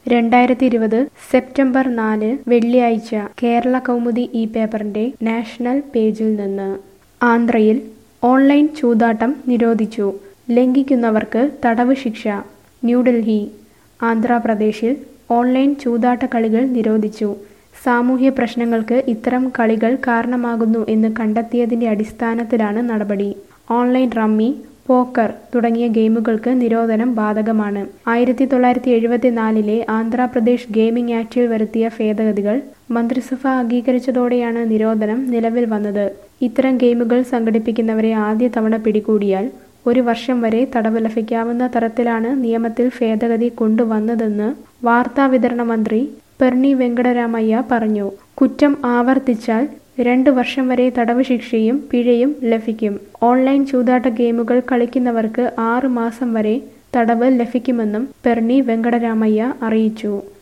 രണ്ടായിരത്തി ഇരുപത് സെപ്റ്റംബർ നാല് വെള്ളിയാഴ്ച കേരള കൗമുദി ഈ പേപ്പറിന്റെ നാഷണൽ പേജിൽ നിന്ന് ആന്ധ്രയിൽ ഓൺലൈൻ ചൂതാട്ടം നിരോധിച്ചു ലംഘിക്കുന്നവർക്ക് തടവ് ശിക്ഷ ന്യൂഡൽഹി ആന്ധ്രാപ്രദേശിൽ ഓൺലൈൻ ചൂതാട്ട കളികൾ നിരോധിച്ചു സാമൂഹ്യ പ്രശ്നങ്ങൾക്ക് ഇത്തരം കളികൾ കാരണമാകുന്നു എന്ന് കണ്ടെത്തിയതിന്റെ അടിസ്ഥാനത്തിലാണ് നടപടി ഓൺലൈൻ റമ്മി പോക്കർ തുടങ്ങിയ ഗെയിമുകൾക്ക് നിരോധനം ബാധകമാണ് ആയിരത്തി തൊള്ളായിരത്തി എഴുപത്തിനാലിലെ ആന്ധ്രാപ്രദേശ് ഗെയിമിംഗ് ആക്ടിൽ വരുത്തിയ ഭേദഗതികൾ മന്ത്രിസഭ അംഗീകരിച്ചതോടെയാണ് നിരോധനം നിലവിൽ വന്നത് ഇത്തരം ഗെയിമുകൾ സംഘടിപ്പിക്കുന്നവരെ ആദ്യ തവണ പിടികൂടിയാൽ ഒരു വർഷം വരെ തടവ് ലഭിക്കാവുന്ന തരത്തിലാണ് നിയമത്തിൽ ഭേദഗതി കൊണ്ടുവന്നതെന്ന് വാർത്താവിതരണ മന്ത്രി പെർണി വെങ്കടരാമയ്യ പറഞ്ഞു കുറ്റം ആവർത്തിച്ചാൽ രണ്ട് വർഷം വരെ തടവ് ശിക്ഷയും പിഴയും ലഭിക്കും ഓൺലൈൻ ചൂതാട്ട ഗെയിമുകൾ കളിക്കുന്നവർക്ക് ആറ് മാസം വരെ തടവ് ലഭിക്കുമെന്നും പെർണി വെങ്കടരാമയ്യ അറിയിച്ചു